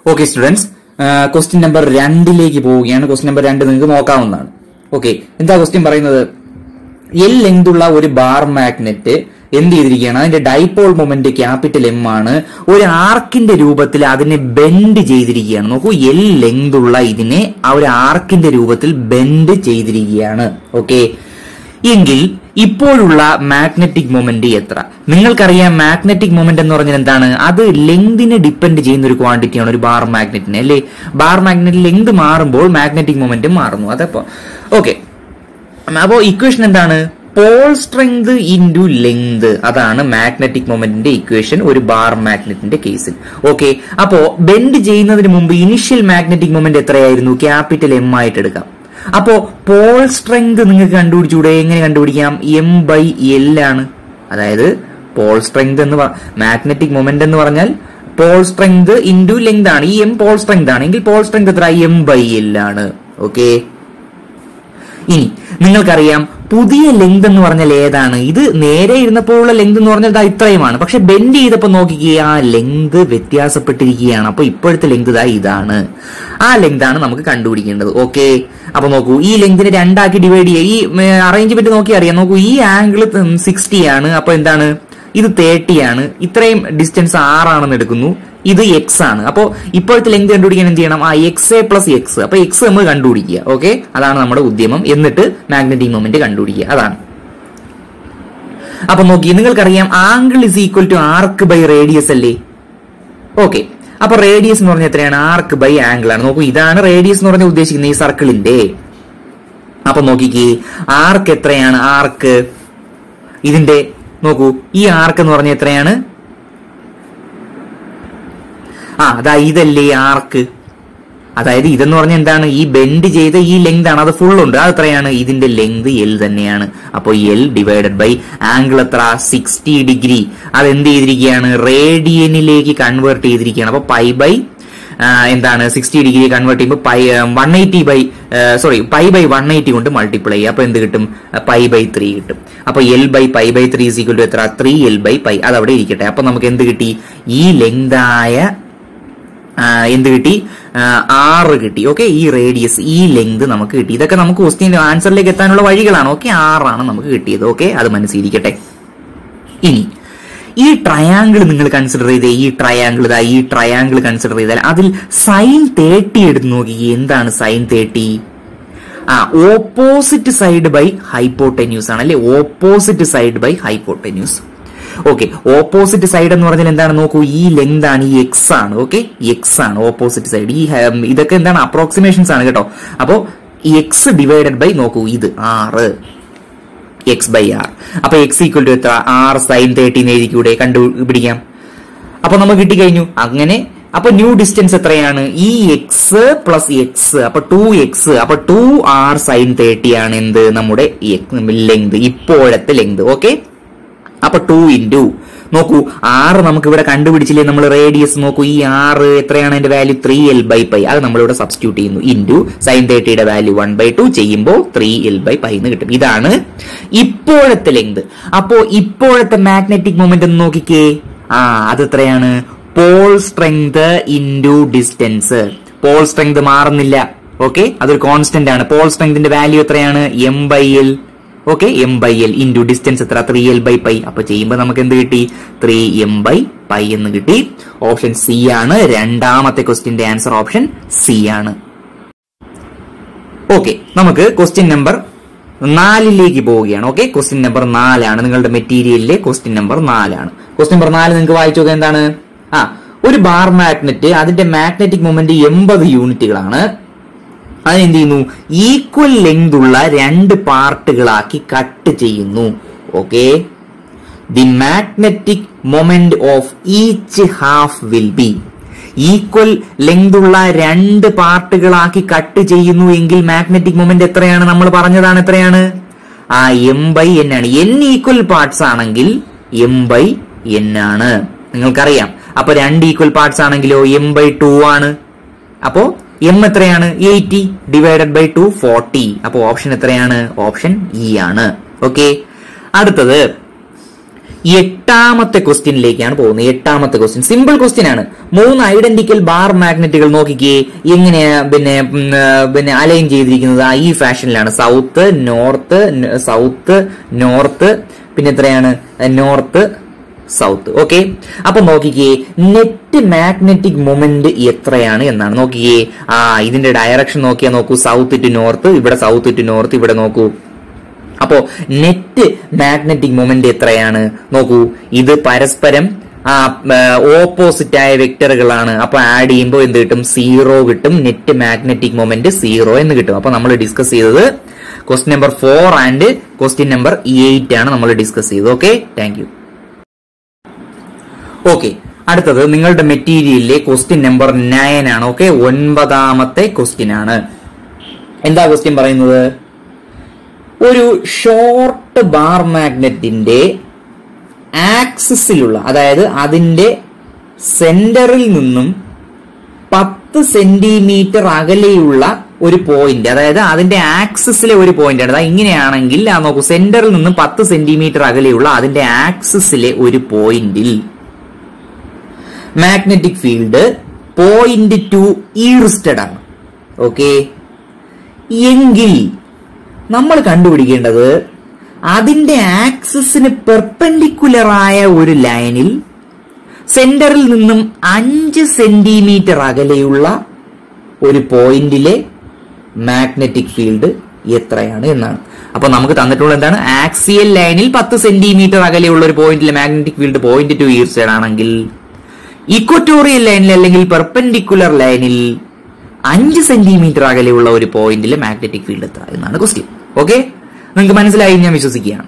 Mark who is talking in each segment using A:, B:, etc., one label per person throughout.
A: okay students question number രണ്ടിലേക്ക് പോവുകയാണ് question number രണ്ട് നിങ്ങൾക്ക് നോക്കാവുന്നതാണ് ഓക്കെ എന്താ ക്വസ്റ്റ്യൻ പറയുന്നത് എൽ ലെങ്ത് ഉള്ള ഒരു ബാർ മാഗ്നറ്റ് എന്ത് ചെയ്തിരിക്കുകയാണ് അതിന്റെ ഡൈപോൾ മൊമെന്റ് ക്യാപിറ്റൽ എം ആണ് ഒരു ആർക്കിന്റെ രൂപത്തിൽ അതിനെ ബെൻഡ് ചെയ്തിരിക്കുകയാണ് നോക്കൂ എൽ ലെങ്ത് ഉള്ള ഇതിനെ ആ ഒരു ആർക്കിന്റെ രൂപത്തിൽ ബെൻഡ് ചെയ്തിരിക്കുകയാണ് ഓക്കെ എങ്കിൽ ഇപ്പോഴുള്ള മാഗ്നറ്റിക് മൊമെന്റ് എത്ര നിങ്ങൾക്കറിയാം മാഗ്നറ്റിക് മൊമെന്റ് എന്ന് പറഞ്ഞാൽ എന്താണ് അത് ലെങ്തിനെ ഡിപ്പെൻഡ് ചെയ്യുന്ന ഒരു ക്വാണ്ടിറ്റിയാണ് ഒരു ബാർ മാഗ്നറ്റിന് അല്ലേ ബാർ മാഗ്നറ്റ് ലെങ്ത് മാറുമ്പോൾ മാഗ്നറ്റിക് മൊമെന്റ് മാറുന്നു അതപ്പോ ഓക്കെ അപ്പോ ഇക്വേഷൻ എന്താണ് പോൾ സ്ട്രെങ്ത് ഇൻറ്റു ലെങ്ത് അതാണ് മാഗ്നറ്റിക് മൊമെന്റിന്റെ ഇക്വേഷൻ ഒരു ബാർ മാഗ്നറ്റിന്റെ കേസിൽ ഓക്കെ അപ്പോ ബെൻഡ് ചെയ്യുന്നതിന് മുമ്പ് ഇനിഷ്യൽ മാഗ്നറ്റിക് മൊമെന്റ് എത്രയായിരുന്നു ക്യാപിറ്റൽ എം ആയിട്ട് എടുക്കാം അപ്പോ പോൾ സ്ട്രെങ്ത് നിങ്ങൾക്ക് കണ്ടുപിടിച്ചൂടെ എങ്ങനെ കണ്ടുപിടിക്കാം എം ബൈ എൽ ആണ് അതായത് പോൾ സ്ട്രെങ്ത് എന്ന് മാഗ്നറ്റിക് മൊമെന്റ് എന്ന് പറഞ്ഞാൽ പോൾ സ്ട്രെങ്ത് ഇൻറ്റു ലെങ്ത് ആണ് ഈ എം പോൾ സ്ട്രെങ്ത് ആണ് എങ്കിൽ പോൾ സ്ട്രെങ്ത് എത്ര എം ബൈ എൽ ആണ് ഓക്കെ ഇനി നിങ്ങൾക്കറിയാം പുതിയ ലെങ്ത് എന്ന് പറഞ്ഞാൽ ഏതാണ് ഇത് നേരെ ഇരുന്നപ്പോഴുള്ള ലെങ്ത് എന്ന് പറഞ്ഞാൽ ദാ ഇത്രയുമാണ് പക്ഷെ ബെൻഡ് ചെയ്തപ്പോൾ നോക്കിക്കേ ആ ലെങ്ത് വ്യത്യാസപ്പെട്ടിരിക്കുകയാണ് അപ്പൊ ഇപ്പോഴത്തെ ലെങ്ത് ദാ ഇതാണ് ആ ലെങ്ത് ആണ് നമുക്ക് കണ്ടുപിടിക്കേണ്ടത് ഓക്കെ അപ്പൊ നോക്കൂ ഈ ലെങ്തിനെ രണ്ടാക്കി ഡിവൈഡ് ചെയ്യുക ഈ അറേഞ്ച്മെന്റ് നോക്കി അറിയാം നോക്കൂ ഈ ആംഗിൾ സിക്സ്റ്റി ആണ് അപ്പൊ എന്താണ് ഇത് തേർട്ടി ആണ് ഇത്രയും ഡിസ്റ്റൻസ് ആറാണെന്ന് എടുക്കുന്നു ഇത് എക്സ് ആണ് അപ്പോൾ ഇപ്പോഴത്തെ ലെങ്ത് കണ്ടുപിടിക്കാൻ എന്ത് ചെയ്യണം ആ എക്സ് എ പ്ലസ് എക്സ് അപ്പൊ എക്സ് നമ്മൾ കണ്ടുപിടിക്കുക ഓക്കെ അതാണ് നമ്മുടെ ഉദ്യമം എന്നിട്ട് മാഗ്നറ്റിക് മൊമെന്റ് കണ്ടുപിടിക്കുക അതാണ് അപ്പൊ നോക്കി നിങ്ങൾക്കറിയാം angle is equal to arc by radius അല്ലേ ഓക്കെ അപ്പൊ റേഡിയസ് എന്ന് പറഞ്ഞാൽ എത്രയാണ് ആർക്ക് ബൈ ആംഗിൾ ആണ് നോക്കൂ ഇതാണ് റേഡിയസ് എന്ന് പറഞ്ഞാൽ ഉദ്ദേശിക്കുന്നത് ഈ സർക്കിളിന്റെ അപ്പൊ നോക്കിക്കേ ആർക്ക് എത്രയാണ് ആർക്ക് ഇതിന്റെ നോക്കൂ ഈ ആർക്ക് എന്ന് പറഞ്ഞാൽ എത്രയാണ് ആ അതാ ഇതല്ലേ ആർക്ക് അതായത് ഇതെന്ന് പറഞ്ഞാൽ എന്താണ് ഈ ബെൻഡ് ചെയ്ത ഈ ലെങ്ത് ആണ് അത് ഫുൾ ഉണ്ട് അത് എത്രയാണ് ഇതിന്റെ ലെങ്ത് എൽ തന്നെയാണ് അപ്പോൾ എൽ ഡിവൈഡഡ് ബൈ ആംഗിൾ എത്ര സിക്സ്റ്റി ഡിഗ്രി അത് എന്ത് ചെയ്തിരിക്കുകയാണ് റേഡിയനിലേക്ക് കൺവേർട്ട് ചെയ്തിരിക്കുകയാണ് അപ്പൊ പൈ ബൈ എന്താണ് സിക്സ്റ്റി ഡിഗ്രി കൺവേർട്ട് ചെയ്യുമ്പോൾ pi one eighty by sorry pi by one eighty കൊണ്ട് മൾട്ടിപ്ലൈ ചെയ്യുക അപ്പൊ എന്ത് കിട്ടും പൈ ബൈ ത്രീ കിട്ടും അപ്പൊ L by pi by three is equal to എത്ര ത്രീ എൽ ബൈ പൈ അത് അവിടെ ഇരിക്കട്ടെ അപ്പൊ നമുക്ക് എന്ത് കിട്ടി ഈ ലെങ്തായ എന്ത് കിട്ടി ആറ് കിട്ടി ഓക്കെ ഈ റേഡിയസ് ഈ ലെങ്ത് നമുക്ക് കിട്ടി ഇതൊക്കെ നമുക്ക് ക്വസ്റ്റ്യൻ ആൻസറിലേക്ക് എത്താനുള്ള വഴികളാണ് ഓക്കെ ആറാണ് നമുക്ക് കിട്ടിയത് ഓക്കെ അത് മനസ്സിരിക്കട്ടെ ഇനി ഈ ട്രയാങ്കിൾ നിങ്ങൾ കൺസിഡർ ചെയ്തേ ഈ ട്രയാങ്കിൾ ഇതാ ഈ ട്രയാങ്കിൾ കൺസിഡർ ചെയ്താൽ അതിൽ സൈൻ തേർട്ടി എടുത്ത് നോക്കി എന്താണ് സൈൻ തേർട്ടി ആ ഓപ്പോസിറ്റ് സൈഡ് ബൈ ഹൈപ്പോട്ടന്യൂസ് ആണ് അല്ലെ opposite side by hypotenuse okay opposite side എന്ന് പറഞ്ഞാൽ എന്താണ് നോക്കൂ ഈ ലെങ്ത് ആണ് ഈ എക്സ് ആണ് ഓക്കെ എക്സ് ആണ് ഓപ്പോസിറ്റ് സൈഡ് ഈ ഇതൊക്കെ എന്താണ് അപ്രോക്സിമേഷൻസ് ആണ് കേട്ടോ അപ്പോ എക്സ് ഡിവൈഡഡ് ബൈ നോക്കൂ ഇത് ആറ് എക്സ് ബൈ ആർ അപ്പൊ എക്സ് ഈക്വൽ ടു എത്ര ആർ സൈൻ തേർട്ടീൻ എഴുതിക്കൂടെ കണ്ടുപിടിക്കാം അപ്പൊ നമുക്ക് കിട്ടിക്കഴിഞ്ഞു അങ്ങനെ അപ്പൊ ന്യൂ ഡിസ്റ്റൻസ് എത്രയാണ് ഈ എക്സ് പ്ലസ് എക്സ് അപ്പൊ ടു എക്സ് അപ്പൊ ടു ആർ സൈൻ തേർട്ടി ആണ് എന്ത് നമ്മുടെ ലെങ്ത് ഇപ്പോഴത്തെ ലെങ്ത് ഓക്കെ അപ്പൊ ടു ഇൻറ്റു നോക്കൂ ആറ് നമുക്ക് ഇവിടെ കണ്ടുപിടിച്ചില്ലേ നമ്മൾ റേഡിയസ് നോക്കൂ ഈ ആറ് എത്രയാണ് അതിന്റെ value three L by pi അത് നമ്മളിവിടെ സബ്സ്റ്റിറ്റ്യൂട്ട് ചെയ്യുന്നു ഇൻറ്റു സൈൻ തേർട്ടിയുടെ വാല്യൂ വൺ ബൈ ടു ചെയ്യുമ്പോൾ ത്രീ എൽ ബൈ പൈ എന്ന് കിട്ടും ഇതാണ് ഇപ്പോഴത്തെ ലെങ്ത് അപ്പോ ഇപ്പോഴത്തെ മാഗ്നറ്റിക് മൊമെന്റ് എന്ന് നോക്കിക്കേ ആ അത് എത്രയാണ് pole strength into distance pole strength മാറുന്നില്ല ഓക്കെ അതൊരു കോൺസ്റ്റന്റ് ആണ് പോൾ സ്ട്രെങ്തിന്റെ വാല്യൂ എത്രയാണ് M by L okay M by L into distance എത്ര ത്രീ എൽ ബൈ പൈ അപ്പൊ ചെയ്യുമ്പോൾ നമുക്ക് എന്ത് കിട്ടി ത്രീ എം ബൈ പൈ എന്ന് കിട്ടി ഓപ്ഷൻ സി ആണ് രണ്ടാമത്തെ ക്വസ്റ്റ്യന്റെ ആൻസർ ഓപ്ഷൻ സി ആണ് ഓക്കെ നമുക്ക് ക്വസ്റ്റ്യൻ നമ്പർ നാലിലേക്ക് പോവുകയാണ് ഓക്കെ ക്വസ്റ്റ്യൻ നമ്പർ നാലാണ് നിങ്ങളുടെ മെറ്റീരിയലിലെ ക്വസ്റ്റ്യൻ നമ്പർ നാലാണ് ക്വസ്റ്റ്യൻ നമ്പർ നാല് നിങ്ങൾക്ക് വായിച്ചു നോക്കുക എന്താണ് ആ ഒരു ബാർ മാഗ്നറ്റ് അതിന്റെ മാഗ്നറ്റിക് മൊമെന്റ് എൺപത് യൂണിറ്റുകളാണ് അതെന്ത് ചെയ്യുന്നു ഈക്വൽ ലെങ്ത് ഉള്ള രണ്ട് പാർട്ടുകളാക്കി കട്ട് ചെയ്യുന്നു okay the magnetic moment of each half will be equal length ഉള്ള രണ്ട് പാർട്ടുകളാക്കി കട്ട് ചെയ്യുന്നു എങ്കിൽ മാഗ്നറ്റിക് മൊമെന്റ് എത്രയാണ് നമ്മൾ പറഞ്ഞതാണ് എത്രയാണ് ആ എം ബൈ എൻ ആണ് എൻ ഈക്വൽ പാർട്സ് ആണെങ്കിൽ എം ബൈ എൻ ആണ് നിങ്ങൾക്കറിയാം അപ്പൊ രണ്ട് ഈക്വൽ പാർട്സ് ആണെങ്കിലോ എം ബൈ ടു ആണ് അപ്പോ എം എത്രയാണ് eighty divided by two forty അപ്പൊ ഓപ്ഷൻ എത്രയാണ് ഓപ്ഷൻ ഇ ആണ് ഓക്കെ അടുത്തത് എട്ടാമത്തെ ക്വസ്റ്റ്യനിലേക്കാണ് പോകുന്നത് എട്ടാമത്തെ ക്വസ്റ്റ്യൻ സിമ്പിൾ ക്വസ്റ്റ്യൻ ആണ് മൂന്ന് ഐഡന്റിക്കൽ ബാർ മാഗ്നറ്റുകൾ നോക്കിക്കേ എങ്ങനെയാ പിന്നെ ഉം, ആ, പിന്നെ അലൈൻ ചെയ്തിരിക്കുന്നത് ആ ഈ ഫാഷനിലാണ് സൗത്ത് നോർത്ത് സൗത്ത് നോർത്ത് പിന്നെ എത്രയാണ് നോർത്ത് സൗത്ത് ഓക്കെ അപ്പൊ നോക്കിക്കേ നെറ്റ് മാഗ്നറ്റിക് മൊമെന്റ് എത്രയാണ് എന്നാണ് നോക്കിക്കേ ആ ഇതിന്റെ ഡയറക്ഷൻ നോക്കിയാൽ നോക്കൂ സൗത്ത് ടു നോർത്ത് ഇവിടെ സൗത്ത് ടു നോർത്ത് ഇവിടെ നോക്കൂ അപ്പോ നെറ്റ് മാഗ്നറ്റിക് മൊമെന്റ് എത്രയാണ് നോക്കൂ ഇത് പരസ്പരം ആ ഓപ്പോസിറ്റ് ആയ വെക്ടറുകളാണ് അപ്പൊ ആഡ് ചെയ്യുമ്പോൾ എന്ത് കിട്ടും സീറോ കിട്ടും നെറ്റ് മാഗ്നറ്റിക് മൊമെന്റ് സീറോ എന്ന് കിട്ടും അപ്പൊ നമ്മൾ ഡിസ്കസ് ചെയ്തത് question number four and question number eight ആണ് നമ്മൾ ഡിസ്കസ് ചെയ്തത് ഓക്കെ താങ്ക് യു ഓക്കെ അടുത്തത് നിങ്ങളുടെ മെറ്റീരിയലിലെ ക്വസ്റ്റ്യൻ നമ്പർ നയൻ ആണ് ഓക്കെ ഒൻപതാമത്തെ ക്വസ്റ്റ്യൻ ആണ് എന്താ ക്വസ്റ്റ്യൻ പറയുന്നത് ഒരു ഷോർട്ട് ബാർ മാഗ്നറ്റിന്റെ ആക്സിസിലുള്ള അതായത് അതിന്റെ സെന്ററിൽ നിന്നും പത്ത് സെന്റിമീറ്റർ അകലെയുള്ള ഒരു പോയിന്റ് അതായത് അതിന്റെ ആക്സിസിലെ ഒരു പോയിന്റ് ആണ് അതായത് ഇങ്ങനെയാണെങ്കിൽ ആ നോക്കൂ സെന്ററിൽ നിന്നും പത്ത് സെന്റിമീറ്റർ അകലെയുള്ള അതിന്റെ ആക്സിസിലെ ഒരു പോയിന്റിൽ magnetic field point two oersted ആണ് ഓക്കെ എങ്കിൽ നമ്മൾ കണ്ടുപിടിക്കേണ്ടത് അതിന്റെ ആക്സിസിന് പെർപെൻഡിക്കുലർ ആയ ഒരു ലൈനിൽ സെന്ററിൽ നിന്നും അഞ്ച് സെന്റിമീറ്റർ അകലെയുള്ള ഒരു പോയിന്റിലെ മാഗ്നറ്റിക് ഫീൽഡ് എത്രയാണ് എന്നാണ് അപ്പൊ നമുക്ക് തന്നിട്ടുള്ള എന്താണ് ആക്സിയൽ ലൈനിൽ പത്ത് സെന്റിമീറ്റർ അകലെയുള്ള ഒരു പോയിന്റിലെ magnetic field point two oersted ആണെങ്കിൽ ഇക്വറ്റോറിയൽ ലൈനിൽ അല്ലെങ്കിൽ പെർപെൻഡിക്കുലർ ലൈനിൽ അഞ്ച് സെന്റിമീറ്റർ അകലെയുള്ള ഒരു പോയിന്റിലെ മാഗ്നറ്റിക് ഫീൽഡ് എത്ര എന്നാണ് ക്വസ്റ്റ്യൻ ഓക്കെ നിങ്ങൾക്ക് മനസ്സിലായി എന്ന് ഞാൻ വിശ്വസിക്കുകയാണ്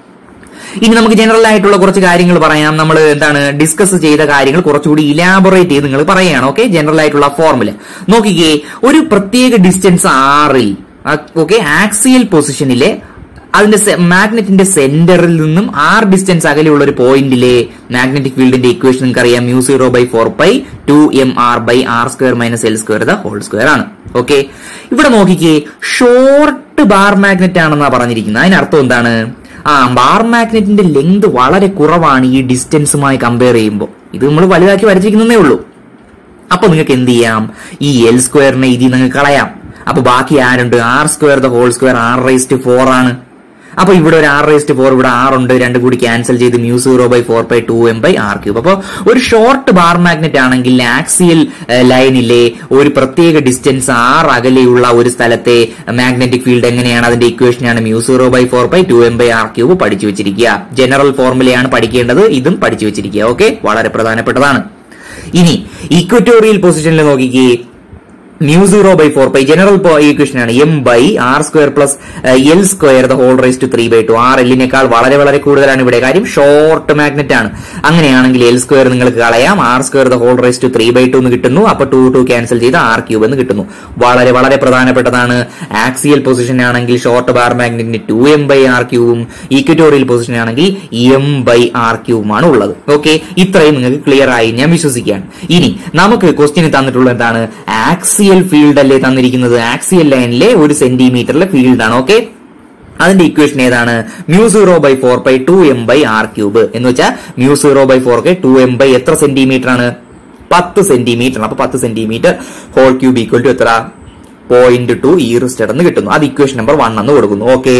A: ഇനി നമുക്ക് ജനറൽ ആയിട്ടുള്ള കുറച്ച് കാര്യങ്ങൾ പറയാം നമ്മൾ എന്താണ് ഡിസ്കസ് ചെയ്ത കാര്യങ്ങൾ കുറച്ചുകൂടി ഇലാബറേറ്റ് ചെയ്ത് നിങ്ങൾ പറയുകയാണ് ഓക്കെ ജനറൽ ആയിട്ടുള്ള ഫോർമുല നോക്കിക്കേ ഒരു പ്രത്യേക ഡിസ്റ്റൻസ് ആറിൽ ഓക്കെ ആക്സിയൽ പൊസിഷനിലെ അതിന്റെ മാഗ്നറ്റിന്റെ സെന്ററിൽ നിന്നും ആർ ഡിസ്റ്റൻസ് അകലെയുള്ള ഒരു പോയിന്റിലെ മാഗ്നറ്റിക് ഫീൽഡിന്റെ ഇക്വേഷൻ നിങ്ങൾക്ക് അറിയാം mu zero by four pi two M r by R square minus L square the whole square ആണ് ഓക്കെ ഇവിടെ നോക്കിക്കേ ഷോർട്ട് ബാർ മാഗ്നറ്റ് ആണെന്നാ പറഞ്ഞിരിക്കുന്നത് അതിനർത്ഥം എന്താണ് ആ ബാർ മാഗ്നറ്റിന്റെ ലെങ്ത് വളരെ കുറവാണ് ഈ ഡിസ്റ്റൻസുമായി കമ്പയർ ചെയ്യുമ്പോൾ ഇത് നമ്മൾ വലുതാക്കി വരച്ചിരിക്കുന്നതേ ഉള്ളൂ അപ്പൊ നിങ്ങൾക്ക് എന്ത് ചെയ്യാം ഈ എൽ സ്ക്വയറിനെ ഇതിൽ നിങ്ങൾക്ക് കളയാം അപ്പൊ ബാക്കി ആരുണ്ട് r square the whole square r raised four ആണ് അപ്പൊ ഇവിടെ ഒരു ആർ റേസ്റ്റ് ഫോർ ഇവിടെ ആർ ഉണ്ട് രണ്ടും കൂടി ക്യാൻസൽ ചെയ്ത് mu zero by four by two M by R cube അപ്പോൾ ഒരു ഷോർട്ട് ബാർ മാഗ്നറ്റ് ആണെങ്കിൽ ആക്സിയൽ ലൈനിലെ ഒരു പ്രത്യേക ഡിസ്റ്റൻസ് ആർ അകലെയുള്ള ഒരു സ്ഥലത്തെ മാഗ്നറ്റിക് ഫീൽഡ് എങ്ങനെയാണ് അതിന്റെ ഇക്വേഷനാണ് mu zero by four by two M by R cube പഠിച്ചു വെച്ചിരിക്കുക ജനറൽ ഫോർമുലയാണ് പഠിക്കേണ്ടത് ഇതും പഠിച്ചു വെച്ചിരിക്കുക ഓക്കെ വളരെ പ്രധാനപ്പെട്ടതാണ് ഇനി ഇക്വറ്റോറിയൽ പൊസിഷനിൽ നോക്കിക്കേ mu zero by four by general equation ആണ് M by R square plus L square the whole raise to three by two R എല്ലിനേക്കാൾ വളരെ വളരെ കൂടുതലാണ് ഇവിടെ കാര്യം ഷോർട്ട് മാഗ്നറ്റ് ആണ് അങ്ങനെയാണെങ്കിൽ എൽ സ്ക്വയർ നിങ്ങൾക്ക് കളയാം R square the whole raise to three by two എന്ന് കിട്ടുന്നു അപ്പൊ ടു ടു ക്യാൻസൽ ചെയ്ത് ആർ ക്യൂബ് എന്ന് കിട്ടുന്നു വളരെ വളരെ പ്രധാനപ്പെട്ടതാണ് ആക്സിയൽ പൊസിഷൻ ആണെങ്കിൽ ഷോർട്ട് ബാർ മാഗ്നറ്റിന് ടു എം ബൈ ആർ ക്യൂബും ഈക്വറ്റോറിയൽ പൊസിഷൻ ആണെങ്കിൽ എം ബൈ ആർ ക്യൂബുമാണ് ഉള്ളത് ഓക്കെ ഇത്രയും നിങ്ങൾക്ക് ക്ലിയർ ആയി ഞാൻ വിശ്വസിക്കുകയാണ് ഇനി നമുക്ക് ക്വസ്റ്റ്യന് തന്നിട്ടുള്ള എന്താണ് ആക്സിയൽ ഫീൽഡ് അല്ലേ തന്നിരിക്കുന്നത് ആക്സിയൽ ലൈനിലെ ഒരു സെന്റിമീറ്ററിലെ ഫീൽഡ് ആണ് ഓക്കെ അതിന്റെ ഇക്വേഷൻ ഏതാണ് mu zero by four by two M by R cube എന്ന് വെച്ചാൽ mu zero by four K two M by എത്ര സെന്റിമീറ്റർ ആണ് പത്ത് സെന്റിമീറ്റർ അപ്പൊ പത്ത് centimetre whole cube equal to എത്ര പോയിന്റ് ടു ഈറിസ്റ്റഡ് എന്ന് കിട്ടുന്നു അത് ഇക്വേഷൻ നമ്പർ വൺ എന്ന് കൊടുക്കുന്നു ഓക്കെ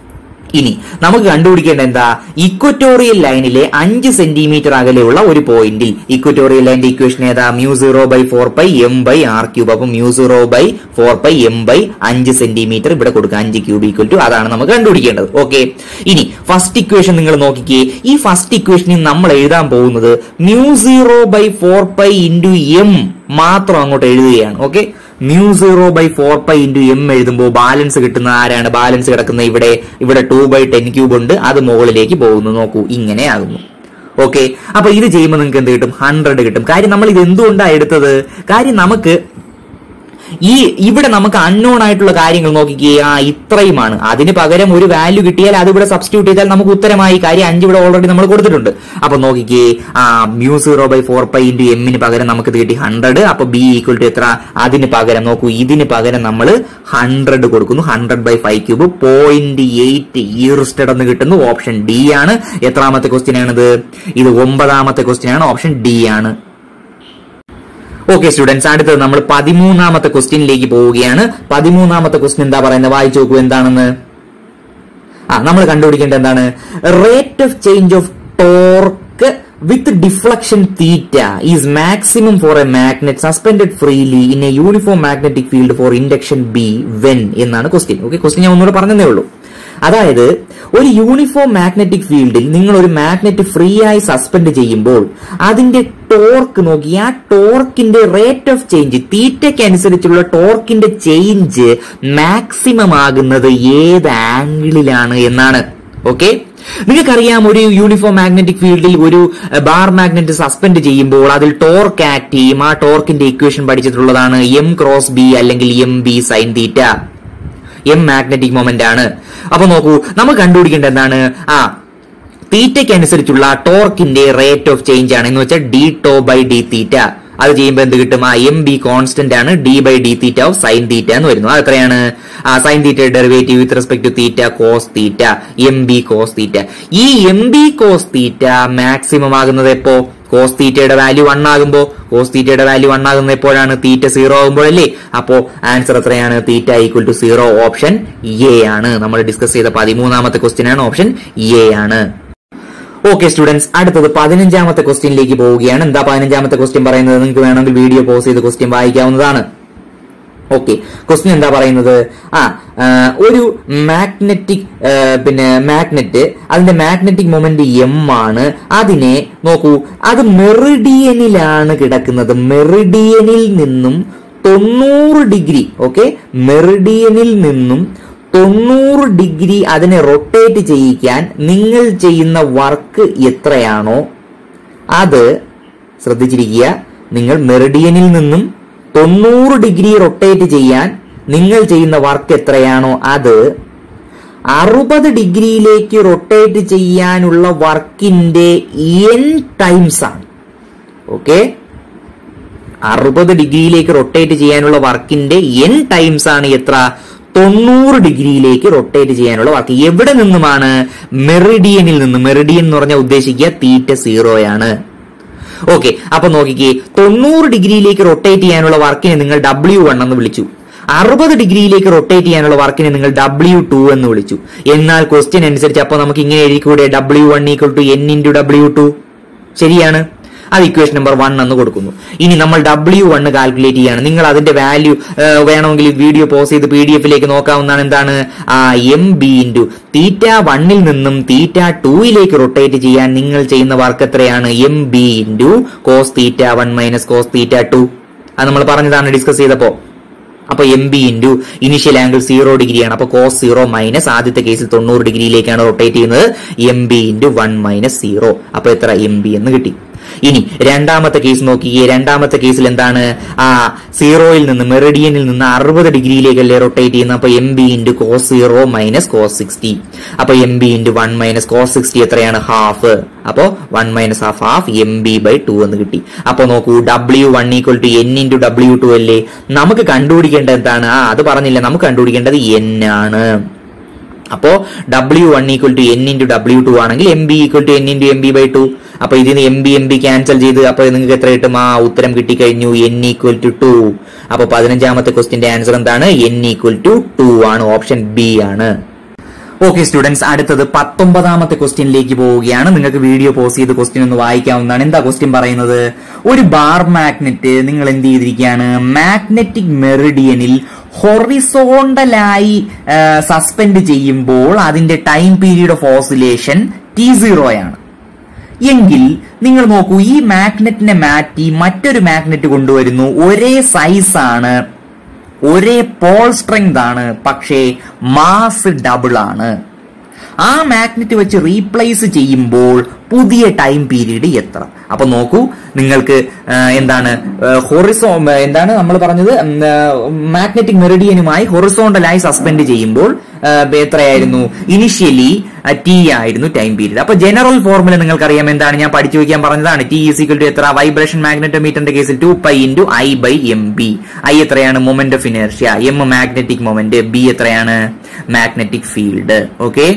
A: ഇനി നമുക്ക് കണ്ടുപിടിക്കേണ്ട എന്താ ഇക്വറ്റോറിയൽ ലൈനിലെ അഞ്ച് സെന്റിമീറ്റർ അകലെയുള്ള ഒരു പോയിന്റിൽ ഇക്വറ്റോറിയൽ ലൈനിന്റെ ഇക്വേഷൻ ഏതാ mu zero by four pi M by R cube അപ്പൊ mu zero by four pi M by അഞ്ച് സെന്റിമീറ്റർ ഇവിടെ കൊടുക്കുക അഞ്ച് ക്യൂബ് ഈക്വൽ ടു അതാണ് നമുക്ക് കണ്ടുപിടിക്കേണ്ടത് ഓക്കെ ഇനി ഫസ്റ്റ് ഇക്വേഷൻ നിങ്ങൾ നോക്കിക്കേ ഈ ഫസ്റ്റ് ഇക്വേഷനിൽ നമ്മൾ എഴുതാൻ പോകുന്നത് mu zero by four pi into M മാത്രം അങ്ങോട്ട് എഴുതുകയാണ് okay mu zero by four pi into M എഴുതുമ്പോൾ ബാലൻസ് കിട്ടുന്ന ആരാണ് ബാലൻസ് കിടക്കുന്ന ഇവിടെ ഇവിടെ ടു ബൈ ടെൻ ക്യൂബ് ഉണ്ട് അത് മുകളിലേക്ക് പോകുന്നു നോക്കൂ ഇങ്ങനെ ആകുന്നു ഓക്കെ അപ്പൊ ഇത് ചെയ്യുമ്പോൾ നിങ്ങൾക്ക് എന്ത് കിട്ടും ഹൺഡ്രഡ് കിട്ടും കാര്യം നമ്മൾ ഇത് എന്തുകൊണ്ടാണ് എടുത്തത് കാര്യം നമുക്ക് ഈ ഇവിടെ നമുക്ക് അൺനോൺ ആയിട്ടുള്ള കാര്യങ്ങൾ നോക്കിക്കേ ആ ഇത്രയുമാണ് അതിന് പകരം ഒരു വാല്യൂ കിട്ടിയാൽ അത് ഇവിടെ സബ്സ്റ്റിറ്റ്യൂട്ട് ചെയ്താൽ നമുക്ക് ഉത്തരമായി കാര്യം അഞ്ച് ഇവിടെ ഓൾറെഡി നമ്മൾ കൊടുത്തിട്ടുണ്ട് അപ്പൊ നോക്കിക്കേ ആ mu zero by four pi into എമ്മിന് പകരം നമുക്ക് ഇത് കിട്ടി ഹൺഡ്രഡ് അപ്പൊ ബി ഈക്വൽ ടു എത്ര അതിന് പകരം നോക്കൂ ഇതിന് പകരം നമ്മൾ ഹൺഡ്രഡ് കൊടുക്കുന്നു hundred by five cube point eight oersted എന്ന് കിട്ടുന്നു ഓപ്ഷൻ ഡി ആണ് എത്രാമത്തെ ക്വസ്റ്റ്യൻ ആണിത് ഇത് ഒമ്പതാമത്തെ ക്വസ്റ്റ്യൻ ആണ് ഓപ്ഷൻ ഡി ആണ് ഓക്കെ സ്റ്റുഡൻസ് അടുത്തത് നമ്മൾ പതിമൂന്നാമത്തെ ക്വസ്റ്റ്യനിലേക്ക് പോവുകയാണ് പതിമൂന്നാമത്തെ ക്വസ്റ്റ്യൻ എന്താ പറയുന്നത് വായിച്ചു നോക്കൂ എന്താണെന്ന് ആ നമ്മൾ കണ്ടുപിടിക്കേണ്ടത് എന്താണ് rate of change of torque with deflection theta is maximum for a magnet suspended freely in a uniform magnetic field for induction B when എന്നാണ് ക്വസ്റ്റ്യൻ ഓക്കെ ക്വസ്റ്റ്യൻ ഞാൻ ഒന്നുകൂടെ പറഞ്ഞതേ ഉള്ളൂ അതായത് ഒരു യൂണിഫോം മാഗ്നറ്റിക് ഫീൽഡിൽ നിങ്ങൾ ഒരു മാഗ്നറ്റ് ഫ്രീ ആയി സസ്പെൻഡ് ചെയ്യുമ്പോൾ അതിന്റെ ടോർക്ക് നോക്കി ആ ടോർക്കിന്റെ റേറ്റ് ഓഫ് ചേഞ്ച് തീറ്റയ്ക്ക് അനുസരിച്ചുള്ള ടോർക്കിന്റെ ചേഞ്ച് മാക്സിമം ആകുന്നത് ഏത് ആംഗിളിലാണ് എന്നാണ് ഓക്കെ നിങ്ങൾക്കറിയാം ഒരു യൂണിഫോം മാഗ്നറ്റിക് ഫീൽഡിൽ ഒരു ബാർ മാഗ്നറ്റ് സസ്പെൻഡ് ചെയ്യുമ്പോൾ അതിൽ ടോർക്ക് ആക്ട് ചെയ്യും ആ ടോർക്കിന്റെ ഇക്വേഷൻ പഠിച്ചിട്ടുള്ളതാണ് എം ക്രോസ് ബി അല്ലെങ്കിൽ M B sine theta M magnetic moment ആണ് അപ്പൊ നോക്കൂ നമ്മൾ കണ്ടുപിടിക്കേണ്ടത് എന്താണ് ആ തീറ്റയ്ക്ക് അനുസരിച്ചുള്ള ടോർക്കിന്റെ റേറ്റ് ഓഫ് ചേഞ്ച് ആണ് എന്ന് വെച്ചാൽ D tau by D theta അത് ചെയ്യുമ്പോൾ എന്ത് കിട്ടും ആ എം ബി കോൺസ്റ്റന്റ് ആണ് D by D theta of sine theta എന്ന് വരുന്നു അത് എത്രയാണ് ആ sine theta derivative with respect to theta cos theta M B cos theta ഈ M B cos theta maximum ആകുന്നത് എപ്പോ കോസ് തീറ്റയുടെ വാല്യൂ വൺ ആകുമ്പോൾ കോസ് തീറ്റയുടെ വാല്യൂ വൺ ആകുന്നത് എപ്പോഴാണ് തീറ്റ സീറോ ആകുമ്പോഴല്ലേ അപ്പോ ആൻസർ എത്രയാണ് theta equal to zero option A ആണ് നമ്മൾ ഡിസ്കസ് ചെയ്ത പതിമൂന്നാമത്തെ ക്വസ്റ്റ്യൻ ആണ് ഓപ്ഷൻ എ ആണ് ഓക്കെ സ്റ്റുഡൻസ് അടുത്തത് പതിനഞ്ചാമത്തെ ക്വസ്റ്റ്യനിലേക്ക് പോവുകയാണ് എന്താ പതിനഞ്ചാമത്തെ ക്വസ്റ്റ്യൻ പറയുന്നത് നിങ്ങൾക്ക് വേണമെങ്കിൽ വീഡിയോ പോസ് ചെയ്ത് ക്വസ്റ്റ്യൻ വായിക്കാവുന്നതാണ് ഓക്കെ ക്വസ്റ്റ്യൻ എന്താ പറയുന്നത് ആ ആ, ഒരു മാഗ്നറ്റിക് പിന്നെ മാഗ്നറ്റ് അതിന്റെ മാഗ്നറ്റിക് മൊമെന്റ് എം ആണ് അതിനെ നോക്കൂ അത് മെറിഡിയനിലാണ് കിടക്കുന്നത് മെറിഡിയനിൽ നിന്നും തൊണ്ണൂറ് ഡിഗ്രി ഓക്കെ മെറിഡിയനിൽ നിന്നും തൊണ്ണൂറ് ഡിഗ്രി അതിനെ റൊട്ടേറ്റ് ചെയ്യിക്കാൻ നിങ്ങൾ ചെയ്യുന്ന വർക്ക് എത്രയാണോ അത് ശ്രദ്ധിച്ചിരിക്കുക നിങ്ങൾ മെറിഡിയനിൽ നിന്നും തൊണ്ണൂറ് ഡിഗ്രി റൊട്ടേറ്റ് ചെയ്യാൻ നിങ്ങൾ ചെയ്യുന്ന വർക്ക് എത്രയാണോ അത് അറുപത് ഡിഗ്രിയിലേക്ക് റൊട്ടേറ്റ് ചെയ്യാനുള്ള വർക്കിന്റെ എൻ ടൈംസ് ആണ് ഓക്കെ അറുപത് ഡിഗ്രിയിലേക്ക് റൊട്ടേറ്റ് ചെയ്യാനുള്ള വർക്കിന്റെ എൻ ടൈംസ് ആണ് എത്ര തൊണ്ണൂറ് ഡിഗ്രിയിലേക്ക് റൊട്ടേറ്റ് ചെയ്യാനുള്ള വർക്ക് എവിടെ നിന്നുമാണ് മെറിഡിയനിൽ നിന്ന് മെറിഡിയൻ എന്ന് പറഞ്ഞാൽ ഉദ്ദേശിക്കുക തീറ്റ സീറോയാണ് ഓക്കെ അപ്പൊ നോക്കിക്കേ തൊണ്ണൂറ് ഡിഗ്രിയിലേക്ക് റൊട്ടേറ്റ് ചെയ്യാനുള്ള വർക്കിനെ നിങ്ങൾ ഡബ്ല്യു വൺ എന്ന് വിളിച്ചു അറുപത് ഡിഗ്രിയിലേക്ക് റൊട്ടേറ്റ് ചെയ്യാനുള്ള വർക്കിനെ നിങ്ങൾ ഡബ്ല്യു ടു എന്ന് വിളിച്ചു എന്നാൽ ക്വസ്റ്റ്യൻ അനുസരിച്ച് അപ്പൊ നമുക്ക് ഇങ്ങനെ എഴുതിക്കൂടെ W one equal to N into W two ശരിയാണ് അത് ഇക്വേഷൻ നമ്പർ വൺ എന്ന് കൊടുക്കുന്നു ഇനി നമ്മൾ ഡബ്ല്യു വൺ കാൽക്കുലേറ്റ് ചെയ്യാണ് നിങ്ങൾ അതിന്റെ വാല്യൂ വേണമെങ്കിൽ വീഡിയോ പോസ് ചെയ്ത് പി ഡി എഫിലേക്ക് നോക്കാവുന്നതാണ് എന്താണ് ആ എം ബി ഇൻറ്റു തീറ്റ വണ്ണിൽ നിന്നും തീറ്റ ടൂയിലേക്ക് റൊട്ടേറ്റ് ചെയ്യാൻ നിങ്ങൾ ചെയ്യുന്ന വർക്ക് എത്രയാണ് M B into cos theta one minus cos theta two അത് നമ്മൾ പറഞ്ഞതാണ് ഡിസ്കസ് ചെയ്തപ്പോ അപ്പൊ M B into initial angle zero ഡിഗ്രിയാണ് അപ്പൊ കോസ് സീറോ മൈനസ് ആദ്യത്തെ കേസിൽ തൊണ്ണൂറ് ഡിഗ്രിയിലേക്കാണ് റൊട്ടേറ്റ് ചെയ്യുന്നത് M B into one minus zero അപ്പൊ എത്ര എം ബി എന്ന് കിട്ടി ഇനി രണ്ടാമത്തെ കേസ് നോക്കിയേ രണ്ടാമത്തെ കേസിൽ എന്താണ് ആ സീറോയിൽ നിന്ന് മെറിഡിയനിൽ നിന്ന് അറുപത് ഡിഗ്രിയിലേക്കല്ലേ റൊട്ടേറ്റ് ചെയ്യുന്നത് അപ്പൊ M B into cos zero minus cos sixty അപ്പൊ M B into one minus cos sixty എത്രയാണ് ഹാഫ് അപ്പോ one minus half half M B by two എന്ന് കിട്ടി അപ്പൊ നോക്കൂ W one equal to N into W two അല്ലേ നമുക്ക് കണ്ടുപിടിക്കേണ്ടത് എന്താണ് ആ അത് പറഞ്ഞില്ല നമുക്ക് കണ്ടുപിടിക്കേണ്ടത് എൻ ആണ് അപ്പോ W one equal to N into W two ആണെങ്കിൽ M B equal to N into M B by two അപ്പൊ ഇതിന് M B M B cancel ചെയ്ത് അപ്പൊ നിങ്ങൾക്ക് എത്ര കിട്ടും ആ ഉത്തരം കിട്ടിക്കഴിഞ്ഞു എൻ ഈക്വൽ ടു ടു അപ്പൊ പതിനഞ്ചാമത്തെ ക്വസ്റ്റിന്റെ ആൻസർ എന്താണ് എൻ ഈക്വൽ ടു ടു ആണ് ഓപ്ഷൻ ബി ആണ് ഓക്കെ സ്റ്റുഡൻസ് അടുത്തത് പത്തൊമ്പതാമത്തെ ക്വസ്റ്റ്യനിലേക്ക് പോവുകയാണ് നിങ്ങൾക്ക് വീഡിയോ പോസ് ചെയ്ത് ക്വസ്റ്റ്യൻ ഒന്ന് വായിക്കാവുന്നതാണ് എന്താ ക്വസ്റ്റ്യൻ പറയുന്നത് ഒരു ബാർ മാഗ്നറ്റ് നിങ്ങൾ എന്ത് ചെയ്തിരിക്കുകയാണ് മാഗ്നറ്റിക് മെറിഡിയനിൽ ഹൊറിസോണ്ടലായി സസ്പെൻഡ് ചെയ്യുമ്പോൾ അതിന്റെ time period of oscillation T സീറോയാണ് എങ്കിൽ നിങ്ങൾ നോക്കൂ ഈ മാഗ്നറ്റിനെ മാറ്റി മറ്റൊരു മാഗ്നറ്റ് കൊണ്ടുവരുന്നു ഒരേ സൈസ് ആണ് ഒരേ പോൾ സ്ട്രെങ്ത് ആണ് പക്ഷേ മാസ് ഡബിൾ ആണ് ആ മാഗ്നറ്റ് വെച്ച് റീപ്ലേസ് ചെയ്യുമ്പോൾ പുതിയ ടൈം പീരീഡ് എത്ര അപ്പൊ നോക്കൂ നിങ്ങൾക്ക് ആ, എന്താണ് ഹൊറിസോ എന്താണ് നമ്മൾ പറഞ്ഞത് മാഗ്നറ്റിക് മെറിഡിയനുമായി ഹൊറിസോണ്ടലായി സസ്പെൻഡ് ചെയ്യുമ്പോൾ ആ, എത്രയായിരുന്നു ഇനിഷ്യലി ടി ആയിരുന്നു ടൈം പീരീഡ് അപ്പൊ ജനറൽ ഫോർമുല നിങ്ങൾക്കറിയാം എന്താണ് ഞാൻ പഠിച്ചു വയ്ക്കാൻ പറഞ്ഞതാണ് ടി ഈസിക്കൽ ടു എത്ര വൈബ്രേഷൻ മാഗ്നറ്റോമീറ്ററിന്റെ കേസിൽ two pi into I by M B I എത്രയാണ് moment of inertia M magnetic moment B എത്രയാണ് മാഗ്നറ്റിക് ഫീൽഡ് ഓക്കെ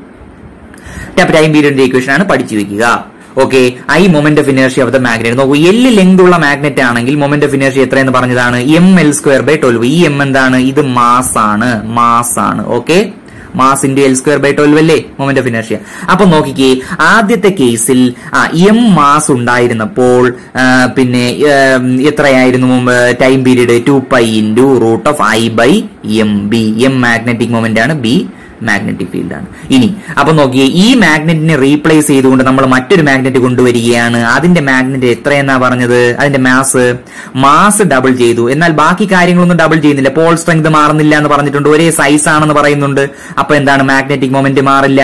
A: ടൈം പീരീഡിന്റെ ഇക്വേഷൻ ആണ് പഠിച്ചു വെക്കുക okay I moment of inertia of the magnet നോക്കൂ എല്ല് ലെങ്ത് ഉള്ള മാഗ്നറ്റ് ആണെങ്കിൽ moment of inertia എത്രയെന്ന് പറഞ്ഞതാണ് M L square by twelve ഈ എം എന്താണ് ഇത് മാസ് ആണ് മാസ് ആണ് okay mass into L square by twelve അല്ലേ മൊമെന്റ് ഓഫ് ഇനേർഷ്യ അപ്പൊ നോക്കിക്കേ ആദ്യത്തെ കേസിൽ ആ എം മാസ് ഉണ്ടായിരുന്നപ്പോൾ ആ, പിന്നെ ഏം, എത്രയായിരുന്നു time period two pi into root of I by M B M magnetic moment ആണ് ബി മാഗ്നറ്റിക് ഫീൽഡ് ആണ് ഇനി അപ്പൊ നോക്കിയേ ഈ മാഗ്നറ്റിനെ റീപ്ലേസ് ചെയ്തുകൊണ്ട് നമ്മൾ മറ്റൊരു മാഗ്നറ്റ് കൊണ്ടുവരികയാണ് അതിന്റെ മാഗ്നറ്റ് എത്രയെന്നാ പറഞ്ഞത് അതിന്റെ മാസ് മാസ് ഡബിൾ ചെയ്തു എന്നാൽ ബാക്കി കാര്യങ്ങളൊന്നും ഡബിൾ ചെയ്യുന്നില്ല പോൾ സ്ട്രെങ്ത് മാറുന്നില്ല എന്ന് പറഞ്ഞിട്ടുണ്ട് ഒരേ സൈസ് ആണെന്ന് പറയുന്നുണ്ട് അപ്പൊ എന്താണ് മാഗ്നറ്റിക് മൊമെന്റ് മാറില്ല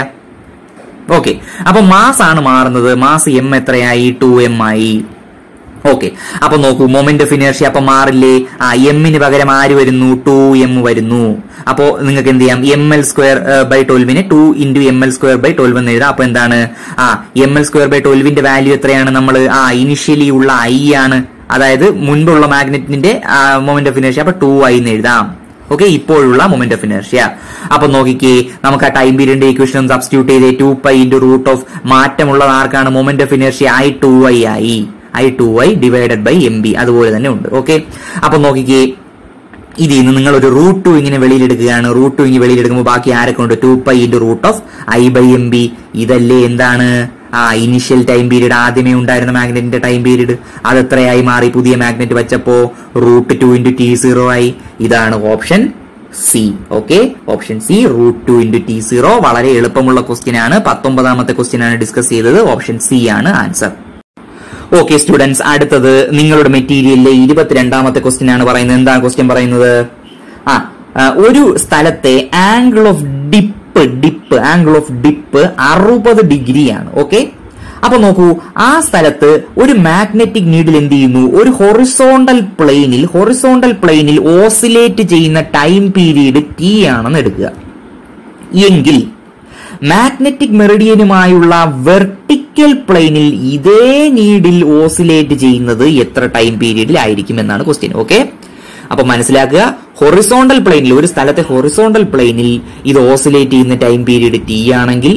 A: ഓക്കെ അപ്പൊ മാസ് ആണ് മാറുന്നത് മാസ് എം എത്രയായി ടു എം ആയി ഓക്കെ അപ്പൊ നോക്കൂ മൊമെന്റ് ഓഫ് ഇനേർഷ്യ അപ്പൊ മാറില്ലേ ആ എമ്മിന് പകരം ആര് വരുന്നു ടു എം വരുന്നു അപ്പോ നിങ്ങൾക്ക് എന്ത് ചെയ്യാം എം എൽ സ്ക്വയർ ബൈ ട്വൽവിന് two into M L square by twelve എന്ന് എഴുതാം അപ്പൊ എന്താണ് ആ എം എൽ സ്ക്വയർ ബൈ ട്വൽവിന്റെ വാല്യൂ എത്രയാണ് നമ്മൾ ആ ഇനിഷ്യലി ഉള്ള ഐ ആണ് അതായത് മുൻപുള്ള മാഗ്നറ്റിന്റെ മൊമെന്റ് ഓഫ് ഇനേർഷ്യ അപ്പൊ ടു ഐ എന്ന് എഴുതാം ഓക്കെ ഇപ്പോഴുള്ള മൊമെന്റ് ഓഫ് ഇനർഷ്യ അപ്പൊ നോക്കിക്കേ നമുക്ക് ആ ടൈം പീരീഡിന്റെ ഇക്വേഷൻ സബ്സ്റ്റിറ്റ്യൂട്ട് ചെയ്തേ two pi into root of മാറ്റമുള്ളത് ആർക്കാണ് moment of inertia I two I ആയി I two I divided by M B അതുപോലെ തന്നെ ഉണ്ട് ഓക്കെ അപ്പൊ നോക്കിക്കേ ഇതിൽ നിന്ന് നിങ്ങൾ ഒരു റൂട്ട് ടു ഇങ്ങനെ വെളിയിലെടുക്കുകയാണ് റൂട്ട് ടു ഇങ്ങനെ വെളിയിലെടുക്കുമ്പോൾ ബാക്കി ആരൊക്കെ ഉണ്ട് two pi into root of I by M B ഇതല്ലേ എന്താണ് ആ ഇനിഷ്യൽ ടൈം പീരീഡ് ആദ്യമേ ഉണ്ടായിരുന്ന മാഗ്നറ്റിന്റെ ടൈം പീരീഡ് അത് എത്രയായി മാറി പുതിയ മാഗ്നറ്റ് വെച്ചപ്പോ root two into T zero ആയി ഇതാണ് option C okay option C root two into T zero വളരെ എളുപ്പമുള്ള ക്വസ്റ്റ്യൻ ആണ് പത്തൊമ്പതാമത്തെ ക്വസ്റ്റ്യൻ ആണ് ഡിസ്കസ് ചെയ്തത് ഓപ്ഷൻ സി ആണ് ആൻസർ ഓക്കെ സ്റ്റുഡൻസ് അടുത്തത് നിങ്ങളുടെ മെറ്റീരിയലിലെ ഇരുപത്തിരണ്ടാമത്തെ ക്വസ്റ്റ്യൻ ആണ് പറയുന്നത് എന്താ ക്വസ്റ്റ്യൻ പറയുന്നത് ആ ആ, ഒരു സ്ഥലത്തെ angle of dip dip angle of dip അറുപത് ഡിഗ്രിയാണ് ഓക്കെ അപ്പൊ നോക്കൂ ആ സ്ഥലത്ത് ഒരു മാഗ്നറ്റിക് നീഡിൽ എന്ത് ചെയ്യുന്നു ഒരു ഹൊറിസോണ്ടൽ പ്ലെയിനിൽ ഹൊറിസോണ്ടൽ പ്ലെയിനിൽ ഓസിലേറ്റ് ചെയ്യുന്ന ടൈം പീരീഡ് ടി ആണെന്ന് എടുക്കുക എങ്കിൽ മാഗ്നറ്റിക് മെറിഡിയനുമായുള്ള വെർട്ടിക്കൽ പ്ലെയിനിൽ ഇതേ നീഡിൽ ഓസിലേറ്റ് ചെയ്യുന്നത് എത്ര ടൈം പീരീഡിൽ ആയിരിക്കും എന്നാണ് ക്വസ്റ്റ്യൻ ഓക്കെ അപ്പൊ മനസ്സിലാക്കുക ഹൊറിസോണ്ടൽ പ്ലെയിനിൽ ഒരു സ്ഥലത്തെ ഹൊറിസോണ്ടൽ പ്ലെയിനിൽ ഇത് ഓസിലേറ്റ് ചെയ്യുന്ന ടൈം പീരീഡ് ടി ആണെങ്കിൽ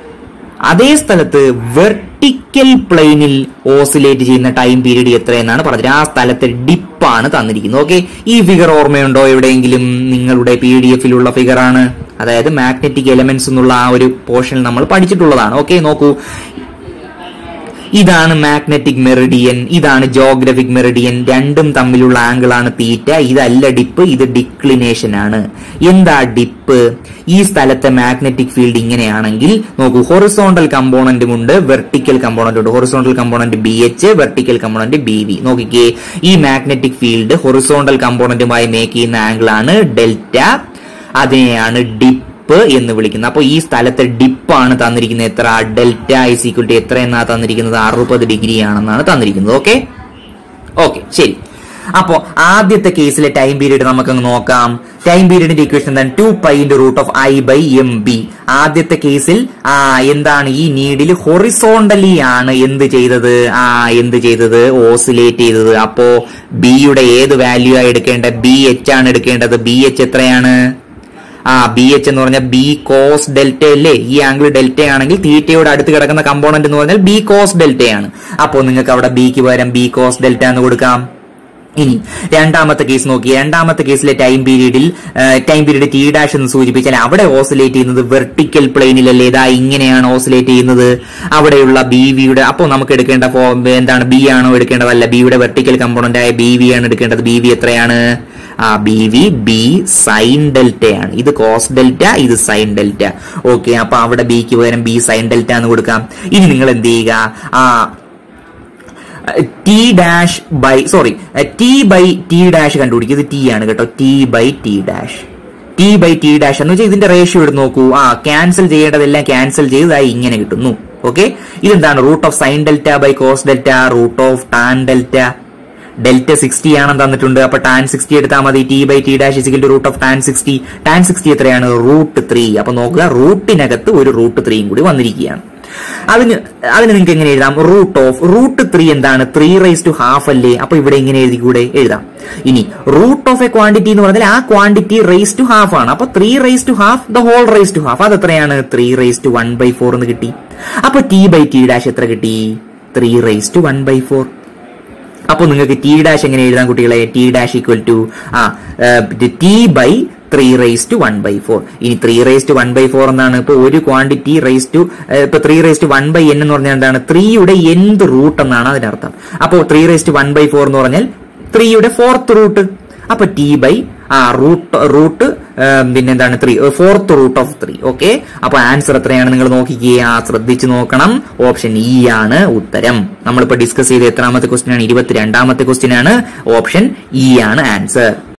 A: അതേ സ്ഥലത്ത് വെർട്ടിക്കൽ പ്ലെയിനിൽ ഓസിലേറ്റ് ചെയ്യുന്ന ടൈം പീരീഡ് എത്രയെന്നാണ് പറഞ്ഞത് ആ സ്ഥലത്തെ ഡിപ്പാണ് തന്നിരിക്കുന്നത് ഓക്കെ ഈ ഫിഗർ ഓർമ്മയുണ്ടോ എവിടെയെങ്കിലും നിങ്ങളുടെ പി ഡി എഫിലുള്ള ഫിഗർ ആണ് അതായത് മാഗ്നറ്റിക് എലമെന്റ്സ് എന്നുള്ള ആ ഒരു പോർഷൻ നമ്മൾ പഠിച്ചിട്ടുള്ളതാണ് ഓക്കെ നോക്കൂ ഇതാണ് മാഗ്നറ്റിക് മെറിഡിയൻ ഇതാണ് ജോഗ്രഫിക് മെറിഡിയൻ രണ്ടും തമ്മിലുള്ള ആംഗിൾ ആണ് തീറ്റ ഇതല്ല ഡിപ്പ് ഇത് ഡിക്ലിനേഷൻ ആണ് എന്താ ഡിപ്പ് ഈ സ്ഥലത്തെ മാഗ്നറ്റിക് ഫീൽഡ് ഇങ്ങനെയാണെങ്കിൽ നോക്കൂ ഹൊറിസോണ്ടൽ കമ്പോണന്റും ഉണ്ട് വെർട്ടിക്കൽ കമ്പോണന്റ് ഉണ്ട് horizontal component B H vertical component B V നോക്കിക്കേ ഈ മാഗ്നറ്റിക് ഫീൽഡ് ഹൊറിസോണ്ടൽ കമ്പോണന്റുമായി മേക്ക് ചെയ്യുന്ന ആംഗിൾ ആണ് ഡെൽറ്റ അതിനെയാണ് ഡിപ്പ് എന്ന് വിളിക്കുന്നത് അപ്പോൾ ഈ സ്ഥലത്തെ ഡിപ്പാണ് തന്നിരിക്കുന്നത് എത്ര ഡെൽറ്റ ഇസ് ഈക്വൽ ടു എത്ര എന്നാ തന്നിരിക്കുന്നത് അറുപത് ഡിഗ്രി ആണെന്നാണ് തന്നിരിക്കുന്നത് ഓക്കെ ഓക്കെ ശരി അപ്പോ ആദ്യത്തെ കേസിലെ ടൈം പീരീഡ് നമുക്കങ്ങ് നോക്കാം ടൈം പീരീഡിന്റെ ഇക്വേഷൻ എന്താണ് ടു പൈന്റെ root of I by M B ആദ്യത്തെ കേസിൽ ആ എന്താണ് ഈ നീഡിൽ ഹൊറിസോണ്ടലി ആണ് എന്ത് ചെയ്തത് ആ എന്ത് ചെയ്തത് ഓസിലേറ്റ് ചെയ്തത് അപ്പോ ബിയുടെ ഏത് വാല്യൂ ആ എടുക്കേണ്ടത് ബി എച്ച് ആണ് എടുക്കേണ്ടത് ബി എച്ച് എത്രയാണ് ആ ബി എച്ച് എന്ന് പറഞ്ഞാൽ ബി കോസ് ഡെൽറ്റ അല്ലേ ഈ ആംഗിൾ ഡെൽറ്റ ആണെങ്കിൽ തീറ്റയോട് അടുത്ത് കിടക്കുന്ന കമ്പോണന്റ് എന്ന് പറഞ്ഞാൽ ബി കോസ് ഡെൽറ്റ ആണ് അപ്പോൾ നിങ്ങൾക്ക് അവിടെ ബിക്ക് പകരം ബി കോസ് ഡെൽറ്റ എന്ന് കൊടുക്കാം ഇനി രണ്ടാമത്തെ കേസ് നോക്കി രണ്ടാമത്തെ കേസിലെ ടൈം പീരീഡിൽ ടൈം പീരീഡ് ടി ഡാഷ് എന്ന് സൂചിപ്പിച്ചാൽ അവിടെ ഓസിലേറ്റ് ചെയ്യുന്നത് വെർട്ടിക്കൽ പ്ലെയിനിലല്ലേ ഇതാ ഇങ്ങനെയാണ് ഓസിലേറ്റ് ചെയ്യുന്നത് അവിടെയുള്ള ബി വിയുടെ അപ്പോൾ നമുക്ക് എടുക്കേണ്ട ഫോ- എന്താണ് ബി ആണോ എടുക്കേണ്ടതല്ല ബിയുടെ വെർട്ടിക്കൽ കമ്പോണന്റ് ആയ ബി വി ആണ് എടുക്കേണ്ടത് ബി വി എത്രയാണ് ആ B V B sine delta ആണ് ഇത് കോസ് ഡെൽറ്റ ഇത് സൈൻ ഡെൽറ്റ ഓക്കെ അപ്പൊ അവിടെ ബിക്ക് പകരം ബി സൈൻ ഡെൽറ്റ എന്ന് കൊടുക്കാം ഇനി നിങ്ങൾ എന്ത് ചെയ്യുക ആ T dash by sorry T by T dash കണ്ടുപിടിക്കും ഇത് ടി ആണ് കേട്ടോ T by T dash T by T dash എന്ന് വെച്ചാൽ ഇതിന്റെ റേഷ്യോ എടുത്ത് നോക്കൂ ആ ക്യാൻസൽ ചെയ്യേണ്ടതെല്ലാം ക്യാൻസൽ ചെയ്തതായി ഇങ്ങനെ കിട്ടുന്നു ഓക്കെ ഇതെന്താണ് root of sine delta by cos delta root of tan delta delta sixty ആണെന്ന് തന്നിട്ടുണ്ട് അപ്പൊ ടാൻ സിക്സ്റ്റി എടുത്താൽ മതി T by T dash is equal to root of tan sixty tan sixty എത്രയാണ് റൂട്ട് ത്രീ അപ്പൊ നോക്കുക റൂട്ടിനകത്ത് ഒരു റൂട്ട് ത്രീയും കൂടി വന്നിരിക്കുകയാണ് അതിന് അതിന് നിങ്ങൾക്ക് എങ്ങനെ എഴുതാം റൂട്ട് ഓഫ് റൂട്ട് ത്രീ എന്താണ് ത്രീ റൈസ് ടു ഹാഫ് അല്ലേ അപ്പൊ ഇവിടെ എങ്ങനെ എഴുതി കൂടെ എഴുതാം ഇനി റൂട്ട് ഓഫ് എ ക്വാണ്ടിറ്റി എന്ന് പറഞ്ഞാൽ ആ ക്വാണ്ടിറ്റി റൈസ് ടു ഹാഫ് ആണ് അപ്പൊ three raise to half the whole raise to half അത് എത്രയാണ് three raise to one by four എന്ന് കിട്ടി അപ്പൊ ടി ബൈ ടി ഡാഷ് എത്ര കിട്ടി three raise to one by four അപ്പോൾ നിങ്ങൾക്ക് ടി ഡാഷ് എങ്ങനെ എഴുതാൻ കുട്ടികളെ ടി ഡാഷ് ഈക്വൽ ടു ആ T by three raise to one by four ഇനി three raise to one by four എന്നാണ് ഇപ്പൊ ഒരു ക്വാണ്ടിറ്റി റേസ് ടു ഇപ്പൊ three raise to one by n എന്ന് പറഞ്ഞാൽ എന്താണ് ത്രീയുടെ എന്ത് റൂട്ട് എന്നാണ് അതിനർത്ഥം അപ്പോൾ three raise to one by four എന്ന് പറഞ്ഞാൽ ത്രീയുടെ ഫോർത്ത് റൂട്ട് അപ്പൊ ടി ബൈ ആ റൂട്ട് റൂട്ട് പിന്നെന്താണ് three fourth root of three okay അപ്പൊ ആൻസർ എത്രയാണ് നിങ്ങൾ നോക്കിക്കേ ആ ശ്രദ്ധിച്ചു നോക്കണം ഓപ്ഷൻ ഇ ആണ് ഉത്തരം നമ്മളിപ്പോ ഡിസ്കസ് ചെയ്ത എത്രാമത്തെ ക്വസ്റ്റ്യൻ ആണ് ഇരുപത്തിരണ്ടാമത്തെ ക്വസ്റ്റ്യൻ ആണ് ഓപ്ഷൻ ഇ ആണ് ആൻസർ